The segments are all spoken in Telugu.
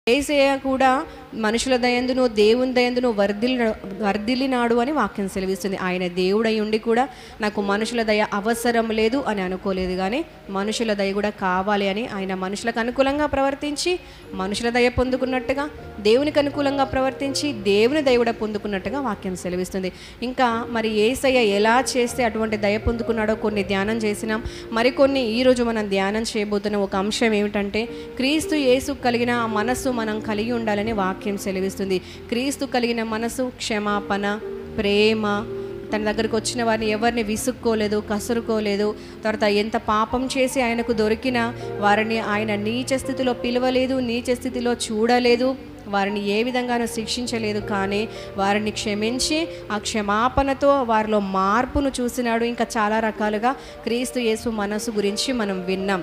ఏసయ్య కూడా మనుషుల దయందును దేవుని దయందును వర్ధిల్లి వర్ధిల్లినాడు అని వాక్యం సెలవిస్తుంది ఆయన దేవుడై ఉండి కూడా నాకు మనుషుల దయ అవసరం లేదు అని అనుకోలేదు కానీ మనుషుల దయ కూడా కావాలి అని ఆయన మనుషులకు అనుకూలంగా ప్రవర్తించి మనుషుల దయ పొందుకున్నట్టుగా దేవునికి అనుకూలంగా ప్రవర్తించి దేవుని దయ కూడా పొందుకున్నట్టుగా వాక్యం సెలవిస్తుంది ఇంకా మరి ఏసయ్య ఎలా చేస్తే అటువంటి దయ పొందుకున్నాడో కొన్ని ధ్యానం చేసినాం మరికొన్ని ఈరోజు మనం ధ్యానం చేయబోతున్న ఒక అంశం ఏమిటంటే క్రీస్తు యేసు కలిగిన ఆ మనస్సు మనం కలిగి ఉండాలని వాక్యం సెలవిస్తుంది క్రీస్తు కలిగిన మనసు క్షమాపణ ప్రేమ తన దగ్గరికి వచ్చిన వారిని ఎవరిని విసుక్కోలేదు కసురుకోలేదు తర్వాత ఎంత పాపం చేసి ఆయనకు దొరికినా వారిని ఆయన నీచ స్థితిలో పిలవలేదు నీచ స్థితిలో చూడలేదు వారిని ఏ విధంగానూ శిక్షించలేదు కానీ వారిని క్షమించి ఆ క్షమాపణతో వారిలో మార్పును చూసినాడు ఇంకా చాలా రకాలుగా క్రీస్తు యేసు మనసు గురించి మనం విన్నాం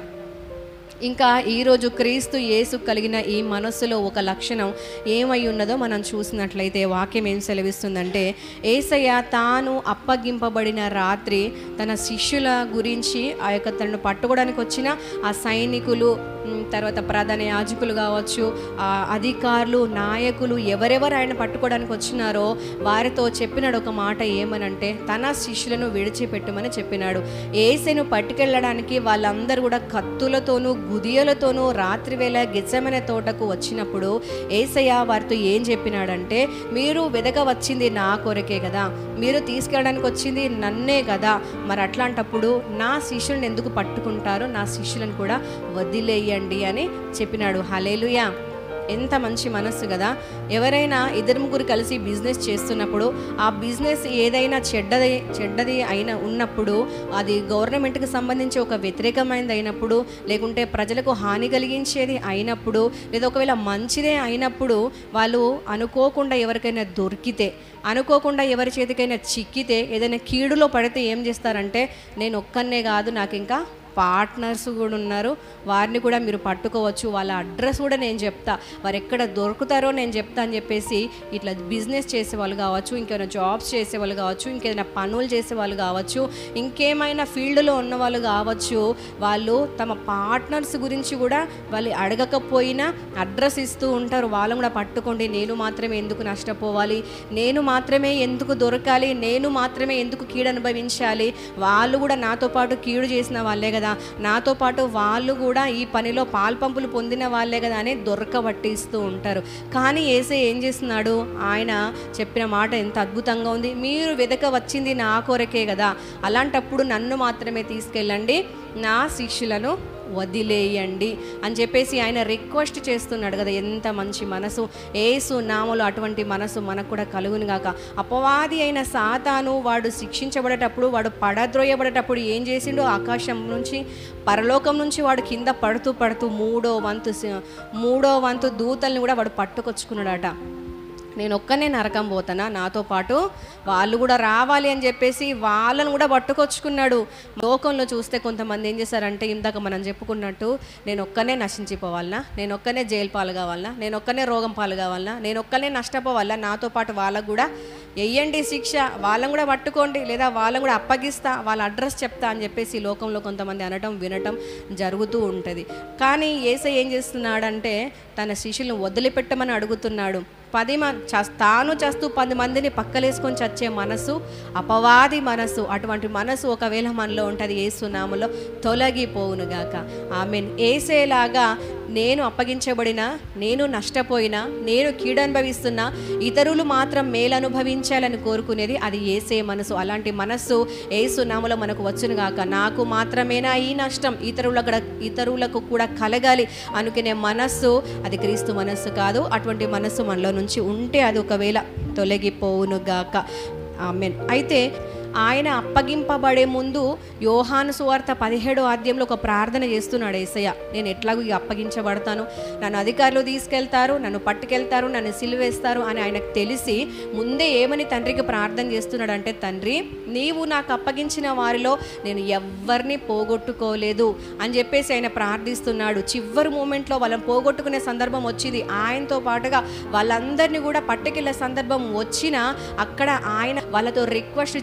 ఇంకా ఈరోజు క్రీస్తు యేసు కలిగిన ఈ మనస్సులో ఒక లక్షణం ఏమై ఉన్నదో మనం చూసినట్లయితే వాక్యం ఏం సెలవిస్తుందంటే ఏసయ్య తాను అప్పగింపబడిన రాత్రి తన శిష్యుల గురించి ఆ యొక్క తనను పట్టుకోవడానికి వచ్చిన ఆ సైనికులు ఉమ్, తర్వాత ప్రధాన యాజకులు కావచ్చు ఆ అధికారులు నాయకులు ఎవరెవరు ఆయన పట్టుకోవడానికి వచ్చినారో వారితో చెప్పినాడు ఒక మాట ఏమనంటే తన శిష్యులను విడిచిపెట్టమని చెప్పినాడు ఏసెను పట్టుకెళ్ళడానికి వాళ్ళందరూ కూడా కత్తులతోనూ గుదియలతోనూ రాత్రివేళ గెచ్చమనే తోటకు వచ్చినప్పుడు ఏసయ్య వారితో ఏం చెప్పినాడంటే మీరు వెదక వచ్చింది నా కొరకే కదా మీరు తీసుకెళ్ళడానికి వచ్చింది నన్నే కదా మరి అట్లాంటప్పుడు నా శిష్యులను ఎందుకు పట్టుకుంటారో నా శిష్యులను కూడా వదిలేయండి అని చెప్పినాడు హలేలుయా ఎంత మంచి మనస్సు కదా ఎవరైనా ఇద్దరు ముగ్గురు కలిసి బిజినెస్ చేస్తున్నప్పుడు ఆ బిజినెస్ ఏదైనా చెడ్డది చెడ్డది అయిన ఉన్నప్పుడు అది గవర్నమెంట్కి సంబంధించి ఒక వ్యతిరేకమైనది అయినప్పుడు లేకుంటే ప్రజలకు హాని కలిగించేది అయినప్పుడు లేదా ఒకవేళ మంచిదే అయినప్పుడు వాళ్ళు అనుకోకుండా ఎవరికైనా దొరికితే అనుకోకుండా ఎవరి చేతికైనా చిక్కితే ఏదైనా కీడులో పడితే ఏం చేస్తారంటే నేను ఒక్కనే కాదు నాకు ఇంకా పార్ట్నర్స్ కూడా ఉన్నారు వారిని కూడా మీరు పట్టుకోవచ్చు వాళ్ళ అడ్రస్ కూడా నేను చెప్తా వారు ఎక్కడ దొరుకుతారో నేను చెప్తా అని చెప్పేసి ఇట్లా బిజినెస్ చేసేవాళ్ళు కావచ్చు ఇంకేమైనా జాబ్స్ చేసేవాళ్ళు కావచ్చు ఇంకేదైనా పనులు చేసేవాళ్ళు కావచ్చు ఇంకేమైనా ఫీల్డ్లో ఉన్న వాళ్ళు కావచ్చు వాళ్ళు తమ పార్ట్నర్స్ గురించి కూడా వాళ్ళు అడగకపోయినా అడ్రస్ ఇస్తూ ఉంటారు వాళ్ళని కూడా పట్టుకోండి నేను మాత్రమే ఎందుకు నష్టపోవాలి నేను మాత్రమే ఎందుకు దొరకాలి నేను మాత్రమే ఎందుకు కీడు అనుభవించాలి వాళ్ళు కూడా నాతో పాటు కీడు చేసిన వాళ్ళే కదా నాతో పాటు వాళ్ళు కూడా ఈ పనిలో పాల్పంపులు పొందిన వాళ్ళే కదా అని దొరకబట్టిస్తూ ఉంటారు కానీ ఏసే ఏం చేస్తున్నాడు ఆయన చెప్పిన మాట ఎంత అద్భుతంగా ఉంది మీరు వెదక వచ్చింది నా కొరకే కదా అలాంటప్పుడు నన్ను మాత్రమే తీసుకెళ్ళండి నా శిష్యులను వదిలేయండి అని చెప్పేసి ఆయన రిక్వెస్ట్ చేస్తున్నాడు కదా ఎంత మంచి మనసు ఏసు నామలో అటువంటి మనసు మనకు కూడా కలుగును గాక అపవాది అయిన సాతాను వాడు శిక్షించబడేటప్పుడు వాడు పడద్రోయబడేటప్పుడు ఏం చేసిండో ఆకాశం నుంచి పరలోకం నుంచి వాడు కింద పడుతూ పడుతూ మూడో వంతు సి- మూడో వంతు దూతల్ని కూడా వాడు పట్టుకొచ్చుకున్నాడట నేను ఒక్కనే నరకం పోతానా నాతో పాటు వాళ్ళు కూడా రావాలి అని చెప్పేసి వాళ్ళను కూడా పట్టుకొచ్చుకున్నాడు లోకంలో చూస్తే కొంతమంది ఏం చేశారంటే ఇందాక మనం చెప్పుకున్నట్టు నేను ఒక్కనే నశించిపోవాలనా నేను ఒక్కనే జైలు పాలు కావాలనా నేను ఒక్కనే రోగం పాలు కావాలనా నేను ఒక్కనే నష్టపోవాలా నాతో పాటు వాళ్ళకు కూడా వెయ్యండి శిక్ష వాళ్ళని కూడా పట్టుకోండి లేదా వాళ్ళని కూడా అప్పగిస్తా వాళ్ళ అడ్రస్ చెప్తా అని చెప్పేసి లోకంలో కొంతమంది అనటం వినటం జరుగుతూ ఉంటుంది కానీ ఏసై ఏం చేస్తున్నాడంటే తన శిష్యులను వదిలిపెట్టమని అడుగుతున్నాడు పది మంది తాను చస్తూ పది మందిని పక్కలేసుకొని చచ్చే మనసు అపవాది మనసు అటువంటి మనసు ఒకవేళ మనలో ఉంటుంది ఏసునాములో తొలగిపోవునుగాక ఆమెన్ ఏసేలాగా నేను అప్పగించబడిన నేను నష్టపోయినా నేను కీడనుభవిస్తున్నా ఇతరులు మాత్రం మేలు అనుభవించాలని కోరుకునేది అది ఏసే మనసు అలాంటి మనస్సు ఏసునాములో మనకు వచ్చునుగాక నాకు మాత్రమేనా ఈ నష్టం ఇతరులకు ఇతరులకు కూడా కలగాలి అనుకునే మనస్సు అది క్రీస్తు మనస్సు కాదు అటువంటి మనస్సు మనలో నుంచి ఉంటే అది ఒకవేళ తొలగిపోవునుగాక ఆమెన్ అయితే ఆయన అప్పగింపబడే ముందు యోహాను సువార్త పదిహేడో అధ్యాయంలో ఒక ప్రార్థన చేస్తున్నాడు ఏసయ్య నేను ఎట్లాగూ ఇక అప్పగించబడతాను నన్ను అధికారులు తీసుకెళ్తారు నన్ను పట్టుకెళ్తారు నన్ను సిలువేస్తారు అని ఆయనకు తెలిసి ముందే ఏమని తండ్రికి ప్రార్థన చేస్తున్నాడు అంటే తండ్రి నీవు నాకు అప్పగించిన వారిలో నేను ఎవ్వరిని పోగొట్టుకోలేదు అని చెప్పేసి ఆయన ప్రార్థిస్తున్నాడు చివరి మూమెంట్లో వాళ్ళని పోగొట్టుకునే సందర్భం వచ్చింది ఆయనతో పాటుగా వాళ్ళందరినీ కూడా పట్టుకెళ్ళే సందర్భం వచ్చినా అక్కడ ఆయన వాళ్ళతో రిక్వెస్ట్ చేస్తూ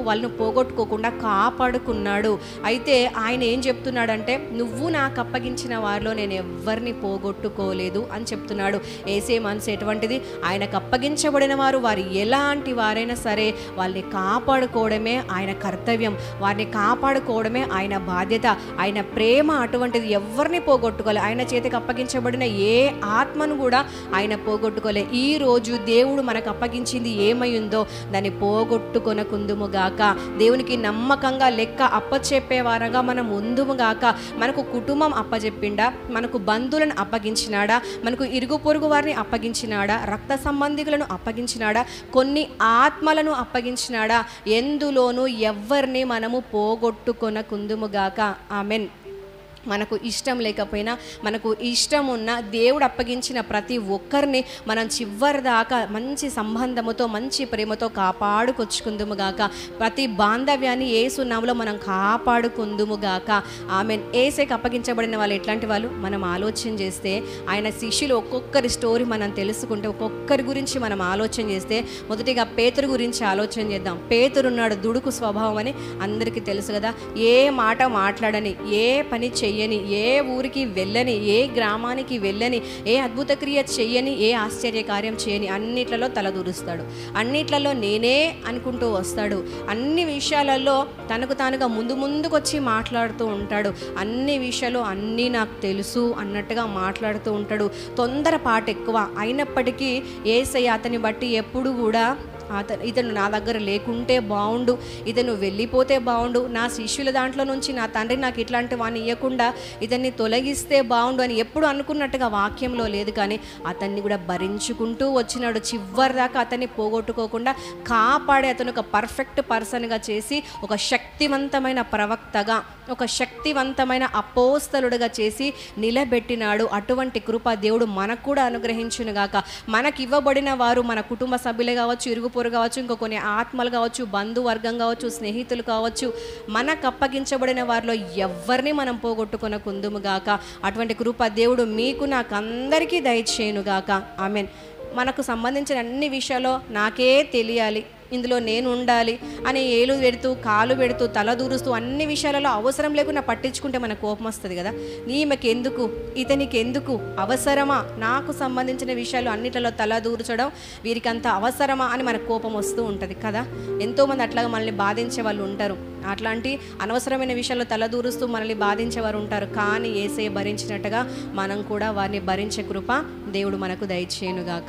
వాళ్ళను పోగొట్టుకోకుండా కాపాడుకున్నాడు అయితే ఆయన ఏం చెప్తున్నాడంటే నువ్వు నాకు అప్పగించిన వారిలో నేను ఎవరిని పోగొట్టుకోలేదు అని చెప్తున్నాడు ఏసే మనసు ఎటువంటిది ఆయనకు అప్పగించబడిన వారు వారు ఎలాంటి వారైనా సరే వాళ్ళని కాపాడుకోవడమే ఆయన కర్తవ్యం వారిని కాపాడుకోవడమే ఆయన బాధ్యత ఆయన ప్రేమ అటువంటిది ఎవరిని పోగొట్టుకోలే ఆయన చేతికి అప్పగించబడిన ఏ ఆత్మను కూడా ఆయన పోగొట్టుకోలే ఈ రోజు దేవుడు మనకు అప్పగించింది ఏమై ఉందో దాన్ని పోగొట్టుకొనకుందుముగాక దేవునికి నమ్మకంగా లెక్క అప్పచెప్పేవారగా మనం ఉందుముగాక మనకు కుటుంబం అప్పచెప్పిండా మనకు బంధువులను అప్పగించినాడా మనకు ఇరుగు పొరుగు వారిని అప్పగించినాడా రక్త సంబంధికులను అప్పగించినాడా కొన్ని ఆత్మలను అప్పగించినాడా ఎందులోనూ ఎవ్వరిని మనము పోగొట్టుకొనకుందుముగాక ఆమెన్ మనకు ఇష్టం లేకపోయినా మనకు ఇష్టం ఉన్న దేవుడు అప్పగించిన ప్రతి ఒక్కరిని మనం చివరి దాకా మంచి సంబంధముతో మంచి ప్రేమతో కాపాడుకొచ్చుకుందుముగాక ప్రతి బాంధవ్యాన్ని ఏసునామలో మనం కాపాడుకుందుముగాక ఆమె ఏసేకి అప్పగించబడిన వాళ్ళు ఎట్లాంటి వాళ్ళు మనం ఆలోచన చేస్తే ఆయన శిష్యులు ఒక్కొక్కరి స్టోరీ మనం తెలుసుకుంటే ఒక్కొక్కరి గురించి మనం ఆలోచన చేస్తే మొదటిగా పేతురు గురించి ఆలోచన చేద్దాం పేతురున్నాడు దుడుకు స్వభావం అని అందరికీ తెలుసు కదా ఏ మాట మాట్లాడని ఏ పని చెయ్యని ఏ ఊరికి వెళ్ళని ఏ గ్రామానికి వెళ్ళని ఏ అద్భుత క్రియ చెయ్యని ఏ ఆశ్చర్య కార్యం చేయని అన్నిట్లలో తలదూరుస్తాడు అన్నిట్లలో నేనే అనుకుంటూ వస్తాడు అన్ని విషయాలలో తనకు తానుగా ముందు ముందుకు వచ్చి మాట్లాడుతూ ఉంటాడు అన్ని విషయాలు అన్నీ నాకు తెలుసు అన్నట్టుగా మాట్లాడుతూ ఉంటాడు తొందరపాటు ఎక్కువ అయినప్పటికీ ఏసయ్య అతని బట్టి ఎప్పుడు కూడా అతను ఇతను నా దగ్గర లేకుంటే బాగుండు ఇతను వెళ్ళిపోతే బాగుండు నా శిష్యుల దాంట్లో నుంచి నా తండ్రి నాకు ఇట్లాంటి వాడిని ఇవ్వకుండా ఇతన్ని తొలగిస్తే బాగుండు అని ఎప్పుడు అనుకున్నట్టుగా వాక్యంలో లేదు కానీ అతన్ని కూడా భరించుకుంటూ వచ్చినాడు చివరి దాకా అతన్ని పోగొట్టుకోకుండా కాపాడే అతను ఒక పర్ఫెక్ట్ పర్సన్గా చేసి ఒక శక్తివంతమైన ప్రవక్తగా ఒక శక్తివంతమైన అపోస్తలుడుగా చేసి నిలబెట్టినాడు అటువంటి కృప దేవుడు మనకు కూడా అనుగ్రహించునుగాక మనకి ఇవ్వబడిన వారు మన కుటుంబ సభ్యులే కావచ్చు ఇరుగు పొరుగు కావచ్చు ఇంకా కొన్ని ఆత్మలు కావచ్చు బంధువర్గం కావచ్చు స్నేహితులు కావచ్చు మనకు అప్పగించబడిన వారిలో ఎవరిని మనం పోగొట్టుకున్న కుందుముగాక అటువంటి కృప దేవుడు మీకు నాకు అందరికీ దయచేయునుగాక ఆమెన్ మనకు సంబంధించిన అన్ని విషయాల్లో నాకే తెలియాలి ఇందులో నేను ఉండాలి అని ఏలు పెడుతూ కాలు పెడుతూ తల దూరుస్తూ అన్ని విషయాలలో అవసరం లేకుండా పట్టించుకుంటే మనకు కోపం వస్తుంది కదా ఈమెకి ఎందుకు ఇతనికి ఎందుకు అవసరమా నాకు సంబంధించిన విషయాలు అన్నిటిలో తల దూర్చడం వీరికి అంత అవసరమా అని మనకు కోపం వస్తూ ఉంటుంది కదా ఎంతోమంది అట్లాగా మనల్ని బాధించే వాళ్ళు ఉంటారు అట్లాంటి అనవసరమైన విషయాల్లో తలదూరుస్తూ మనల్ని బాధించేవారు ఉంటారు కానీ ఏసే భరించినట్టుగా మనం కూడా వారిని భరించే కృప దేవుడు మనకు దయచేయునుగాక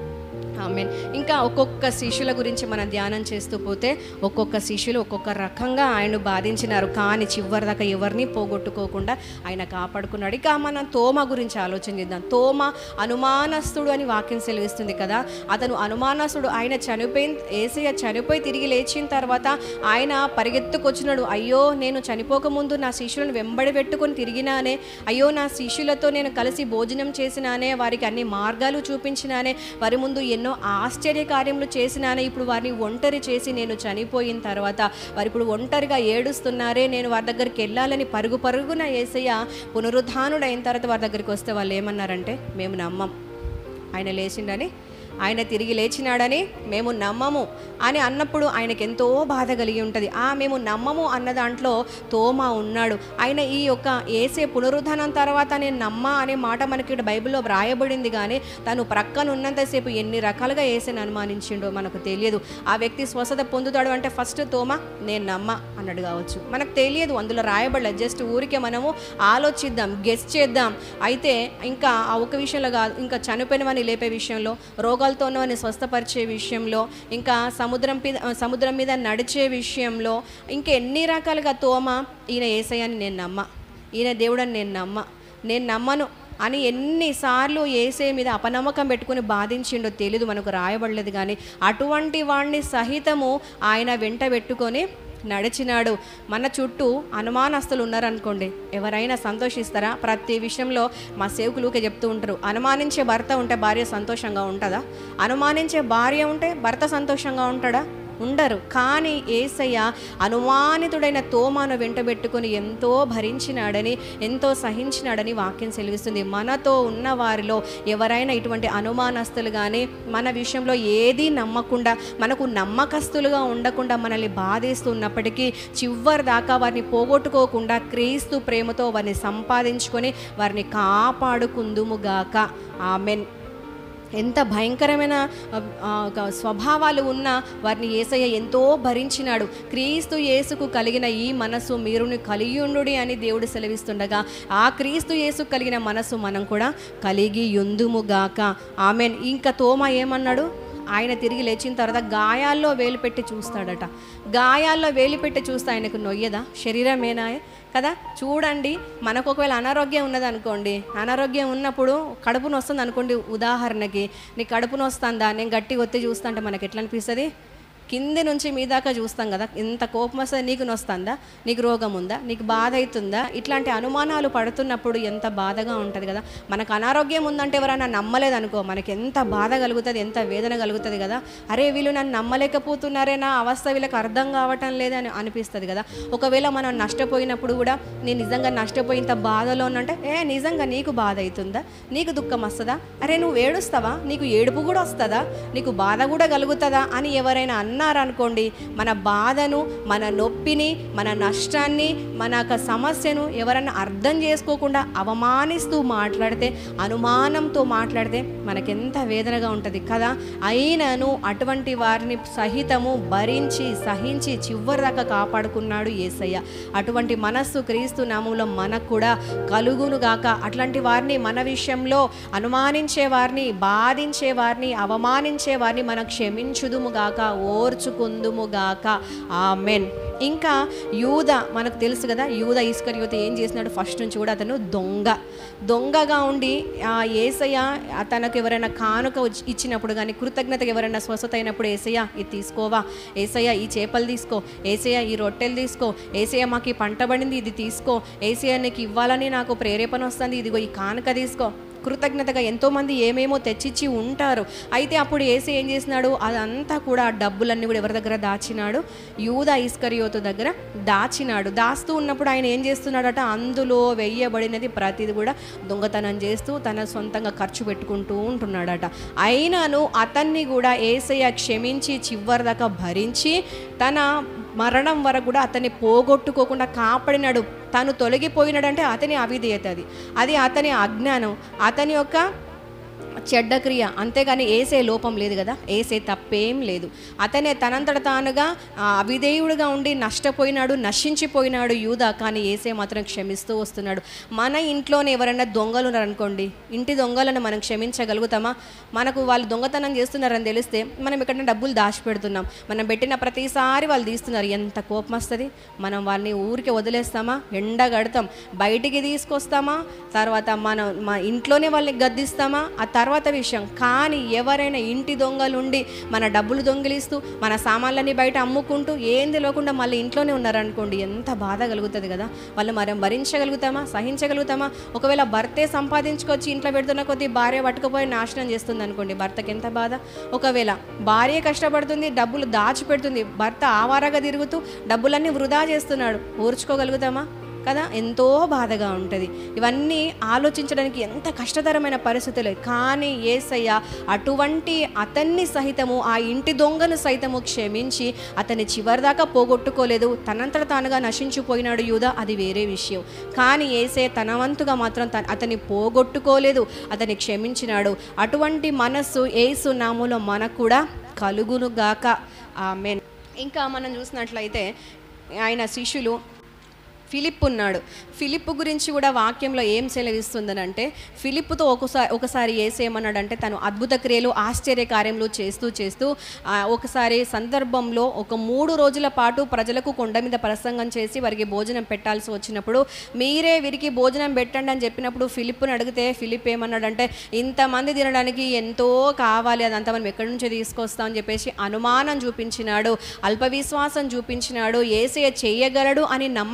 ఆమెన్ ఇంకా ఒక్కొక్క శిష్యుల గురించి మనం ధ్యానం చేస్తూ పోతే ఒక్కొక్క శిష్యులు ఒక్కొక్క రకంగా ఆయన బాధించినారు కానీ చివరి దాకా ఎవరిని పోగొట్టుకోకుండా ఆయన కాపాడుకున్నాడు ఇక మనం తోమ గురించి ఆలోచన చేద్దాం తోమ అనుమానస్తుడు అని వాక్యం సెలవిస్తుంది కదా అతను అనుమానస్తుడు ఆయన చనిపోయిన ఏసయ్య చనిపోయి తిరిగి లేచిన తర్వాత ఆయన పరిగెత్తుకొచ్చినాడు అయ్యో నేను చనిపోకముందు నా శిష్యులను వెంబడి పెట్టుకొని తిరిగినానే అయ్యో నా శిష్యులతో నేను కలిసి భోజనం చేసినానే వారికి అన్ని మార్గాలు చూపించినానే వారి ముందు ఎన్నో ఆశ్చర్య కార్యములు చేసినానే ఇప్పుడు వారిని ఒంటరి చేసి నేను చనిపోయిన తర్వాత వారు ఇప్పుడు ఒంటరిగా ఏడుస్తున్నారే నేను వారి దగ్గరికి వెళ్ళాలని పరుగు పరుగున ఏసయ్య పునరుద్ధానుడు అయిన తర్వాత వారి దగ్గరికి వస్తే వాళ్ళు ఏమన్నారంటే మేము నమ్మం ఆయన లేచిండని ఆయన తిరిగి లేచినాడని మేము నమ్మము అని అన్నప్పుడు ఆయనకి ఎంతో బాధ కలిగి ఉంటుంది ఆ మేము నమ్మము అన్న దాంట్లో తోమా ఉన్నాడు ఆయన ఈ యొక్క ఏసే పునరుద్ధానం తర్వాత నేను నమ్మ అనే మాట మనకి ఇక్కడ బైబిల్లో వ్రాయబడింది కానీ తను ప్రక్కన ఉన్నంతసేపు ఎన్ని రకాలుగా ఏసేని అనుమానించిండో మనకు తెలియదు ఆ వ్యక్తి స్వస్థత పొందుతాడు అంటే ఫస్ట్ తోమా నేను నమ్మ అన్నాడు కావచ్చు మనకు తెలియదు అందులో రాయబడలేదు జస్ట్ ఊరికే మనము ఆలోచిద్దాం గెస్ చేద్దాం అయితే ఇంకా ఆ ఒక విషయంలో కాదు ఇంకా చనిపోయిన వాడిని లేపే విషయంలో రోగాలతో ఉన్నవాడిని స్వస్థపరిచే విషయంలో ఇంకా సముద్రం మీద సముద్రం మీద నడిచే విషయంలో ఇంకా ఎన్ని రకాలుగా తోమ ఈయన ఏసయ్యని నేను నమ్మ ఈయన దేవుడని నేను నమ్మ నేను నమ్మను అని ఎన్నిసార్లు ఏసే మీద అపనమ్మకం పెట్టుకుని బాధించిండో తెలీదు మనకు రాయబడలేదు కానీ అటువంటి వాడిని సహితము ఆయన వెంట పెట్టుకొని నడిచినాడు మన చుట్టూ అనుమానస్తులు ఉన్నారనుకోండి ఎవరైనా సంతోషిస్తారా ప్రతి విషయంలో మా సేవకులుకే చెప్తూ ఉంటారు అనుమానించే భర్త ఉంటే భార్య సంతోషంగా ఉంటుందా అనుమానించే భార్య ఉంటే భర్త సంతోషంగా ఉంటాడా ఉండరు కానీ ఏసయ్య అనుమానితుడైన తోమాను వెంటబెట్టుకొని ఎంతో భరించినాడని ఎంతో సహించినాడని వాక్యం సెలవిస్తుంది మనతో ఉన్న వారిలో ఎవరైనా ఇటువంటి అనుమానస్తులు కానీ మన విషయంలో ఏది నమ్మకుండా మనకు నమ్మకస్తులుగా ఉండకుండా మనల్ని బాధేస్తున్నప్పటికీ చివరి దాకా వారిని పోగొట్టుకోకుండా క్రీస్తు ప్రేమతో వారిని సంపాదించుకొని వారిని కాపాడుకుందుముగాక ఆమెన్ ఎంత భయంకరమైన ఆ, ఆ, ఒక స్వభావాలు ఉన్న వారిని ఏసయ్య ఎంతో భరించినాడు క్రీస్తు యేసుకు కలిగిన ఈ మనసు మీరుని కలిగి ఉండుడి అని దేవుడు సెలవిస్తుండగా ఆ క్రీస్తు యేసు కలిగిన మనసు మనం కూడా కలిగి యుందుముగాక ఆమెన్ ఇంకా తోమ ఏమన్నాడు ఆయన తిరిగి లేచిన తర్వాత గాయాల్లో వేలు పెట్టి చూస్తాడట గాయాల్లో వేలు పెట్టి చూస్తే ఆయనకు నొయ్యదా శరీరమేనా కదా చూడండి మనకు ఒకవేళ అనారోగ్యం ఉన్నది అనుకోండి అనారోగ్యం ఉన్నప్పుడు కడుపు నొస్తుంది అనుకోండి ఉదాహరణకి నీ కడుపు నొస్తుందా నేను గట్టి ఒత్తి చూస్తా అంటే మనకి ఎట్లా అనిపిస్తుంది కింది నుంచి మీ దాకా చూస్తాం కదా ఎంత కోపం వస్తుంది నీకు నొస్తుందా నీకు రోగం ఉందా నీకు బాధ అవుతుందా ఇట్లాంటి అనుమానాలు పడుతున్నప్పుడు ఎంత బాధగా ఉంటుంది కదా మనకు అనారోగ్యం ఉందంటే ఎవరైనా నమ్మలేదు అనుకో మనకి ఎంత బాధ కలుగుతుంది ఎంత వేదన కలుగుతుంది కదా అరే వీళ్ళు నన్ను నమ్మలేకపోతున్నారే నా అవస్థ వీళ్ళకి అర్థం కావటం లేదని అనిపిస్తుంది కదా ఒకవేళ మనం నష్టపోయినప్పుడు కూడా నేను నిజంగా నష్టపోయి ఇంత బాధలో ఉన్నంటే ఏ నిజంగా నీకు బాధ అవుతుందా నీకు దుఃఖం వస్తుందా అరే నువ్వు ఏడుస్తావా నీకు ఏడుపు కూడా వస్తుందా నీకు బాధ కూడా కలుగుతుందా అని ఎవరైనా అన్నారనుకోండి మన బాధను మన నొప్పిని మన నష్టాన్ని మన యొక్క సమస్యను ఎవరైనా అర్థం చేసుకోకుండా అవమానిస్తూ మాట్లాడితే అనుమానంతో మాట్లాడితే మనకెంత వేదనగా ఉంటుంది కదా అయినను అటువంటి వారిని సహితము భరించి సహించి చివరి దాకా కాపాడుకున్నాడు ఏసయ్య అటువంటి మనస్సు క్రీస్తు నామంలో మనకు కూడా కలుగును గాక అట్లాంటి వారిని మన విషయంలో అనుమానించే వారిని బాధించే వారిని అవమానించే వారిని మనం క్షమించుదుము గాక ఓర్చుకుందుము గాక ఆమెన్ ఇంకా యూద మనకు తెలుసు కదా యూద ఈస్కర్యోత ఏం చేసినాడు ఫస్ట్ నుంచి కూడా అతను దొంగ దొంగగా ఉండి ఆ ఏసయ్య ఆ తనకు ఎవరైనా కానుక వచ్చి- ఇచ్చినప్పుడు కానీ కృతజ్ఞతగా ఎవరైనా స్వస్థత అయినప్పుడు ఏసయ్య ఇది తీసుకోవా ఏసయ్య ఈ చేపలు తీసుకో ఏసయ్య ఈ రొట్టెలు తీసుకో ఏసయ్య మాకు ఈ పంట పడింది ఇది తీసుకో ఏసయ్య నీకు ఇవ్వాలని నాకు ప్రేరేపణ వస్తుంది ఇదిగో ఈ కానుక తీసుకో కృతజ్ఞతగా ఎంతోమంది ఏమేమో తెచ్చిచ్చి ఉంటారు అయితే అప్పుడు ఏసీ ఏం చేసినాడు అదంతా కూడా ఆ డబ్బులన్నీ కూడా ఎవరి దగ్గర దాచినాడు యూద ఇస్కరియోతు దగ్గర దాచినాడు దాస్తూ ఉన్నప్పుడు ఆయన ఏం చేస్తున్నాడట అందులో వెయ్యబడినది ప్రతిది కూడా దొంగతనం చేస్తూ తన సొంతంగా ఖర్చు పెట్టుకుంటూ ఉంటున్నాడట అయినను అతన్ని కూడా ఏసయ్య క్షమించి చివరి దాకా భరించి తన మరణం వరకు కూడా అతన్ని పోగొట్టుకోకుండా కాపాడినాడు తను తొలగిపోయినాడంటే అతని అవిధేయత అది అది అతని అజ్ఞానం అతని యొక్క చెడ్డ క్రియ అంతేగాని ఏసే లోపం లేదు కదా ఏసే తప్పేం లేదు అతనే తనంతట తానుగా ఆ, అవిధేయుడుగా ఉండి నష్టపోయినాడు నశించిపోయినాడు యూద కానీ ఏసే మాత్రం క్షమిస్తూ వస్తున్నాడు మన ఇంట్లోనే ఎవరైనా దొంగలు ఉన్నారనుకోండి ఇంటి దొంగలను మనం క్షమించగలుగుతామా మనకు వాళ్ళు దొంగతనం చేస్తున్నారని తెలిస్తే మనం ఎక్కడైనా డబ్బులు దాచిపెడుతున్నాం మనం పెట్టిన ప్రతిసారి వాళ్ళు తీస్తున్నారు ఎంత కోపం వస్తుంది మనం వాళ్ళని ఊరికి వదిలేస్తామా ఎండగడతాం బయటికి తీసుకొస్తామా తర్వాత మనం మా ఇంట్లోనే వాళ్ళని గద్దిస్తామా ఆ తర్వాత విషయం కానీ ఎవరైనా ఇంటి దొంగలుండి మన డబ్బులు దొంగిలిస్తూ మన సామాన్లన్నీ బయట అమ్ముకుంటూ ఏం తెలియకుండా మళ్ళీ ఇంట్లోనే ఉన్నారనుకోండి ఎంత బాధ కలుగుతుంది కదా వాళ్ళు మనం భరించగలుగుతామా సహించగలుగుతామా ఒకవేళ భర్తే సంపాదించుకొచ్చి ఇంట్లో పెడుతున్న కొద్దీ భార్య పట్టుకుపోయి నాశనం చేస్తుంది అనుకోండి భర్తకి ఎంత బాధ ఒకవేళ భార్య కష్టపడుతుంది డబ్బులు దాచిపెడుతుంది భర్త ఆవారగా తిరుగుతూ డబ్బులన్నీ వృధా చేస్తున్నాడు ఓర్చుకోగలుగుతామా కదా ఎంతో బాధగా ఉంటుంది ఇవన్నీ ఆలోచించడానికి ఎంత కష్టతరమైన పరిస్థితులు కానీ ఏసయ్య అటువంటి అతన్ని సహితము ఆ ఇంటి దొంగను సైతము క్షమించి అతన్ని చివరిదాకా పోగొట్టుకోలేదు తనంతట తానుగా నశించిపోయినాడు యూదా అది వేరే విషయం కానీ ఏసే తన వంతుగా మాత్రం తన అతన్ని పోగొట్టుకోలేదు అతన్ని క్షమించినాడు అటువంటి మనస్సు ఏసు నాములో మనకు కూడా కలుగునుగాక ఆమెన్ ఇంకా మనం చూసినట్లయితే ఆయన శిష్యులు ఫిలిప్ ఉన్నాడు ఫిలిప్ గురించి కూడా వాక్యంలో ఏం సెలవిస్తుందనంటే ఫిలిప్తో ఒకసారి ఒకసారి ఏసేమన్నాడంటే తను అద్భుత క్రియలు ఆశ్చర్య కార్యములు చేస్తూ చేస్తూ ఆ, ఒకసారి సందర్భంలో ఒక మూడు రోజుల పాటు ప్రజలకు కొండ మీద ప్రసంగం చేసి వారికి భోజనం పెట్టాల్సి వచ్చినప్పుడు మీరే వీరికి భోజనం పెట్టండి అని చెప్పినప్పుడు ఫిలిప్ని అడిగితే ఫిలిప్ ఏమన్నాడంటే ఇంతమంది తినడానికి ఎంతో కావాలి అదంతా మనం ఎక్కడి నుంచి తీసుకొస్తాం అని చెప్పేసి అనుమానం చూపించినాడు అల్ప విశ్వాసం చూపించినాడు ఏసే చేయగలడు అని నమ్మకం చూపి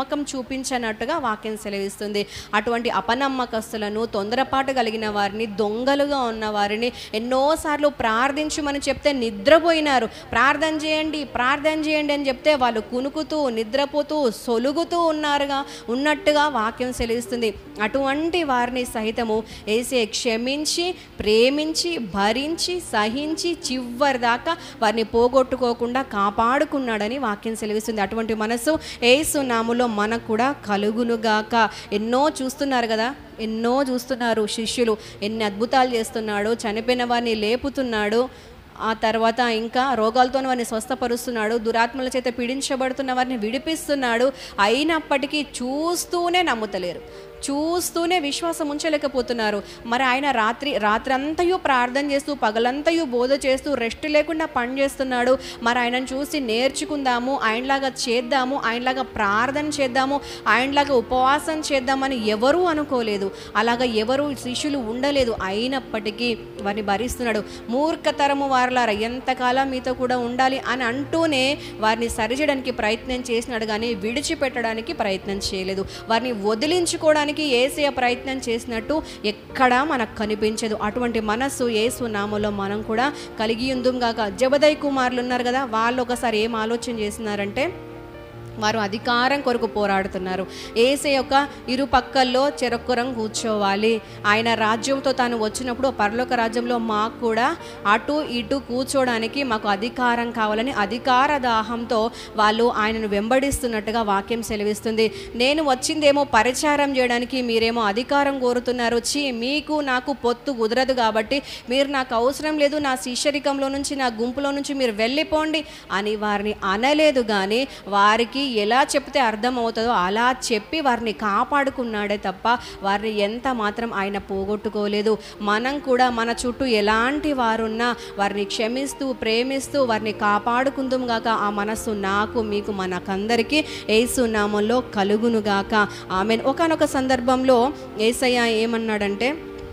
చూపించనట్టుగా వాక్యం సెలవిస్తుంది అటువంటి అపనమ్మకస్తులను తొందరపాటు కలిగిన వారిని దొంగలుగా ఉన్న వారిని ఎన్నోసార్లు ప్రార్థించమని చెప్తే నిద్రపోయినారు ప్రార్థన చేయండి ప్రార్థన చేయండి అని చెప్తే వాళ్ళు కునుకుతూ నిద్రపోతూ సొలుగుతూ ఉన్నారుగా ఉన్నట్టుగా వాక్యం సెలవిస్తుంది అటువంటి వారిని సహితము ఏసే క్షమించి ప్రేమించి భరించి సహించి చివరి దాకా వారిని పోగొట్టుకోకుండా కాపాడుకున్నాడని వాక్యం సెలవిస్తుంది అటువంటి మనసు ఏసు నాములో మనకు కూడా కలుగునుగాక ఎన్నో చూస్తున్నారు కదా ఎన్నో చూస్తున్నారు శిష్యులు ఎన్ని అద్భుతాలు చేస్తున్నాడు చనిపోయిన వారిని లేపుతున్నాడు ఆ తర్వాత ఇంకా రోగాలతో వారిని స్వస్థపరుస్తున్నాడు దురాత్మల చేత పీడించబడుతున్న వారిని విడిపిస్తున్నాడు అయినప్పటికీ చూస్తూనే నమ్ముతలేరు చూస్తూనే విశ్వాసం ఉంచలేకపోతున్నారు మరి ఆయన రాత్రి రాత్రంతయు ప్రార్థన చేస్తూ పగలంతయు బోధ చేస్తూ రెస్ట్ లేకుండా పని చేస్తున్నాడు మరి ఆయనను చూసి నేర్చుకుందాము ఆయనలాగా చేద్దాము ఆయనలాగా ప్రార్థన చేద్దాము ఆయనలాగా ఉపవాసం చేద్దామని ఎవరూ అనుకోలేదు అలాగా ఎవరు శిష్యులు ఉండలేదు అయినప్పటికీ వారిని భరిస్తున్నాడు మూర్ఖతరము వారులారా ఎంతకాలం మీతో కూడా ఉండాలి అని అంటూనే వారిని సరిచేయడానికి ప్రయత్నం చేసినాడు కానీ విడిచిపెట్టడానికి ప్రయత్నం చేయలేదు వారిని వదిలించుకోవడానికి ఏసయ ప్రయత్నం చేసినట్టు ఎక్కడా మనకు కనిపించదు అటువంటి మనస్సు ఏసు నామలో మనం కూడా కలిగి ఉందాం గాక జబదయ్ కుమారులు ఉన్నారు కదా వాళ్ళు ఒకసారి ఏం ఆలోచన చేస్తున్నారంటే వారు అధికారం కొరకు పోరాడుతున్నారు ఏసే యొక్క ఇరు పక్కల్లో చెరొక్కరం కూర్చోవాలి ఆయన రాజ్యంతో తాను వచ్చినప్పుడు పరలోక రాజ్యంలో మాకు కూడా అటు ఇటు కూర్చోడానికి మాకు అధికారం కావాలని అధికార దాహంతో వాళ్ళు ఆయనను వెంబడిస్తున్నట్టుగా వాక్యం సెలవిస్తుంది నేను వచ్చిందేమో పరిచారం చేయడానికి మీరేమో అధికారం కోరుతున్నారు వచ్చి మీకు నాకు పొత్తు కుదరదు కాబట్టి మీరు నాకు అవసరం లేదు నా శిష్యరికంలో నుంచి నా గుంపులో నుంచి మీరు వెళ్ళిపోండి అని వారిని అనలేదు కానీ వారికి ఎలా చెప్తే అర్థమవుతుందో అలా చెప్పి వారిని కాపాడుకున్నాడే తప్ప వారిని ఎంత మాత్రం ఆయన పోగొట్టుకోలేదు మనం కూడా మన చుట్టూ ఎలాంటి వారున్నా వారిని క్షమిస్తూ ప్రేమిస్తూ వారిని కాపాడుకుందాం గాక ఆ మనస్సు నాకు మీకు మనకందరికీ ఏసు నామంలో కలుగునుగాక ఆమె ఒకనొక సందర్భంలో ఏసయ్య ఏమన్నాడంటే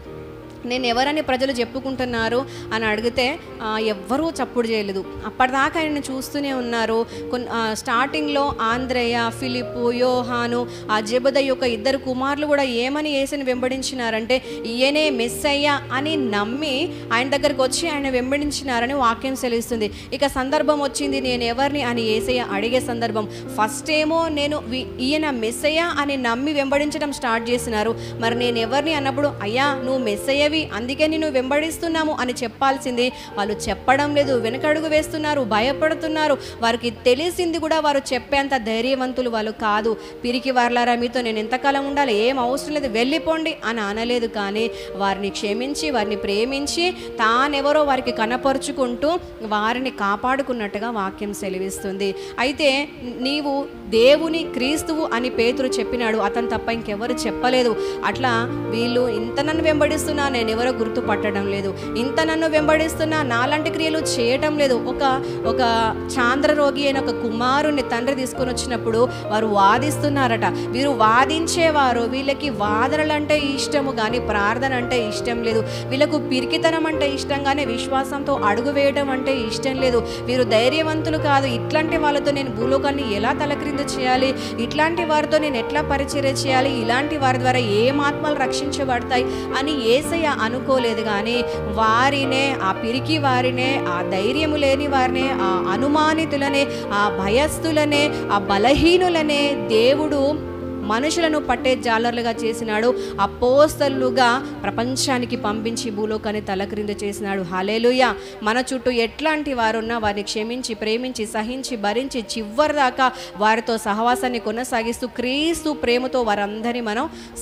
నేను ఎవరని ప్రజలు చెప్పుకుంటున్నారు అని అడిగితే ఆ, ఎవ్వరూ చప్పుడు చేయలేదు అప్పటిదాకా ఆయన చూస్తూనే ఉన్నారు కొన్ని ఆ, స్టార్టింగ్లో ఆంధ్రేయ ఫిలిప్పు యోహాను ఆ జబద యొక్క ఇద్దరు కుమారులు కూడా ఏమని ఏసని వెంబడించినారంటే ఈయనే మెస్సయ్య అని నమ్మి ఆయన దగ్గరకు వచ్చి ఆయన వెంబడించినారని వాక్యం సెలవిస్తుంది ఇక సందర్భం వచ్చింది నేను ఎవరిని అని ఏసయ్య అడిగే సందర్భం ఫస్ట్ ఏమో నేను వి- ఈయన మెస్సయ్య అని నమ్మి వెంబడించడం స్టార్ట్ చేసినారు మరి నేను ఎవరిని అన్నప్పుడు అయ్యా నువ్వు మెస్సయ్యవి అందుకే నేను వెంబడిస్తున్నాము అని చెప్పాల్సింది వాళ్ళు చెప్పడం లేదు వెనకడుగు వేస్తున్నారు భయపడుతున్నారు వారికి తెలిసింది కూడా వారు చెప్పేంత ధైర్యవంతులు వాళ్ళు కాదు పిరికి వార్లారా మీతో నేను ఎంతకాలం ఉండాలి ఏం అవసరం లేదు వెళ్ళిపోండి అని అనలేదు కానీ వారిని క్షమించి వారిని ప్రేమించి తానెవరో వారికి కనపరుచుకుంటూ వారిని కాపాడుకున్నట్టుగా వాక్యం సెలవిస్తుంది అయితే నీవు దేవుని క్రీస్తువు అని పేతురు చెప్పినాడు అతను తప్ప ఇంకెవరు చెప్పలేదు అట్లా వీళ్ళు ఇంత నన్ను వెంబడిస్తున్నా నేను ఎవరో గుర్తుపట్టడం లేదు ఇంత నన్ను వెంబడిస్తున్నా నాలాంటి క్రియలు చేయటం లేదు ఒక ఒక చాంద్ర రోగి అయిన ఒక కుమారుని తండ్రి తీసుకొని వచ్చినప్పుడు వారు వాదిస్తున్నారట వీరు వాదించేవారు వీళ్ళకి వాదనలు అంటే ఇష్టము కానీ ప్రార్థన అంటే ఇష్టం లేదు వీళ్ళకు పిరికితనం అంటే ఇష్టం కానీ విశ్వాసంతో అడుగు వేయడం అంటే ఇష్టం లేదు వీరు ధైర్యవంతులు కాదు ఇట్లాంటి వాళ్ళతో నేను భూలోకాన్ని ఎలా తలక్రిందు చేయాలి ఇట్లాంటి వారితో నేను ఎట్లా పరిచర్య చేయాలి ఇలాంటి వారి ద్వారా ఏం ఆత్మలు రక్షించబడతాయి అని ఏసయ్య అనుకోలేదు కానీ వారినే ఆ పిరికి వారినే ఆ ధైర్యము లేని వారినే ఆ అనుమానితులనే ఆ భయస్థులనే ఆ బలహీనులనే దేవుడు మనుషులను పట్టే జాలర్లుగా చేసినాడు అపోస్తలుగా ప్రపంచానికి పంపించి భూలోకాన్ని తలక్రింద చేసినాడు హలేలుయ మన చుట్టూ ఎట్లాంటి వారున్నా వారిని క్షమించి ప్రేమించి సహించి భరించి చివరి దాకా వారితో సహవాసాన్ని కొనసాగిస్తూ క్రీస్తు ప్రేమతో వారందరినీ మనం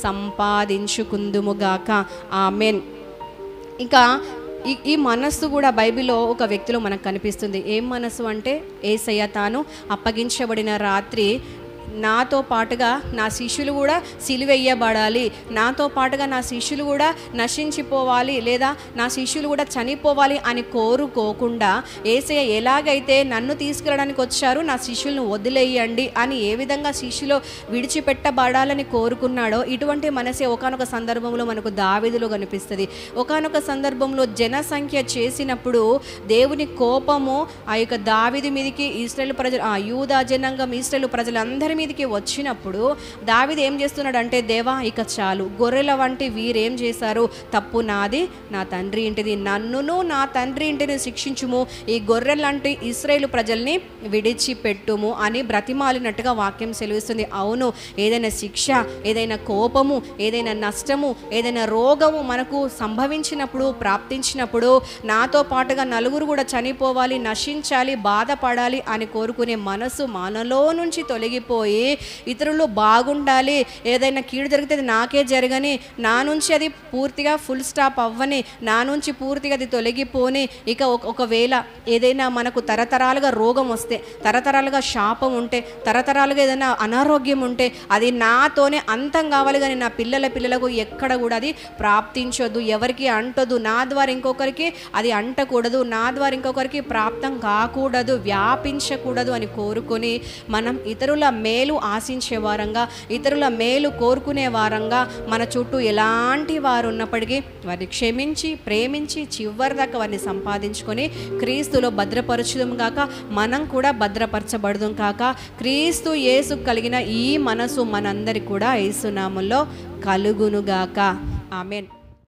సంపాదించుకుందుముగాక ఆమెన్ ఇంకా ఈ ఈ మనస్సు కూడా బైబిల్లో ఒక వ్యక్తిలో మనకు కనిపిస్తుంది ఏం మనస్సు అంటే ఏసయ్య తాను అప్పగించబడిన రాత్రి నాతో పాటుగా నా శిష్యులు కూడా సిలువెయ్యబడాలి నాతో పాటుగా నా శిష్యులు కూడా నశించిపోవాలి లేదా నా శిష్యులు కూడా చనిపోవాలి అని కోరుకోకుండా ఏసయ్య ఎలాగైతే నన్ను తీసుకెళ్ళడానికి వచ్చారు నా శిష్యులను వదిలేయండి అని ఏ విధంగా శిష్యులు విడిచిపెట్టబడాలని కోరుకున్నాడో ఇటువంటి మనసే ఒకనొక సందర్భంలో మనకు దావిదిలో కనిపిస్తుంది ఒకనొక సందర్భంలో జనసంఖ్య చేసినప్పుడు దేవుని కోపము ఆ యొక్క దావిది మీదికి ఇస్రాయేల్ ప్రజలు ఆ యూదా జనాంగం ఇస్రాయేల్ ప్రజలందరి మీదకి వచ్చినప్పుడు దావిది ఏం చేస్తున్నాడు అంటే దేవా ఇక చాలు గొర్రెల వంటి వీరేం చేశారు తప్పు నాది నా తండ్రి ఇంటిది నన్నును నా తండ్రి ఇంటిని శిక్షించుము ఈ గొర్రెలంటి ఇస్రాయేలు ప్రజల్ని విడిచిపెట్టుము అని బ్రతిమాలినట్టుగా వాక్యం సెలవిస్తుంది అవును ఏదైనా శిక్ష ఏదైనా కోపము ఏదైనా నష్టము ఏదైనా రోగము మనకు సంభవించినప్పుడు ప్రాప్తించినప్పుడు నాతో పాటుగా నలుగురు కూడా చనిపోవాలి నశించాలి బాధపడాలి అని కోరుకునే మనసు మనలో నుంచి తొలగిపోయి ఇతరులు బాగుండాలి ఏదైనా కీడు జరిగితే అది నాకే జరగని నా నుంచి అది పూర్తిగా ఫుల్ స్టాప్ అవ్వని నా నుంచి పూర్తిగా అది తొలగిపోని ఇక ఒక- ఒకవేళ ఏదైనా మనకు తరతరాలుగా రోగం వస్తే తరతరాలుగా శాపం ఉంటే తరతరాలుగా ఏదైనా అనారోగ్యం ఉంటే అది నాతోనే అంతం కావాలి కానీ నా పిల్లల పిల్లలకు ఎక్కడ కూడా అది ప్రాప్తించొద్దు ఎవరికి అంటొద్దు నా ద్వారా ఇంకొకరికి అది అంటకూడదు నా ద్వారా ఇంకొకరికి ప్రాప్తం కాకూడదు వ్యాపించకూడదు అని కోరుకొని మనం ఇతరుల మేలు ఆశించే వారంగా ఇతరుల మేలు కోరుకునే వారంగా మన చుట్టూ ఎలాంటి వారు ఉన్నప్పటికీ వారిని క్షమించి ప్రేమించి చివరి దాకా వారిని సంపాదించుకొని క్రీస్తులో భద్రపరచుదాం కాక మనం కూడా భద్రపరచబడదాం కాక క్రీస్తు యేసు కలిగిన ఈ మనసు మనందరి కూడా యేసునామంలో కలుగునుగాక ఆమెన్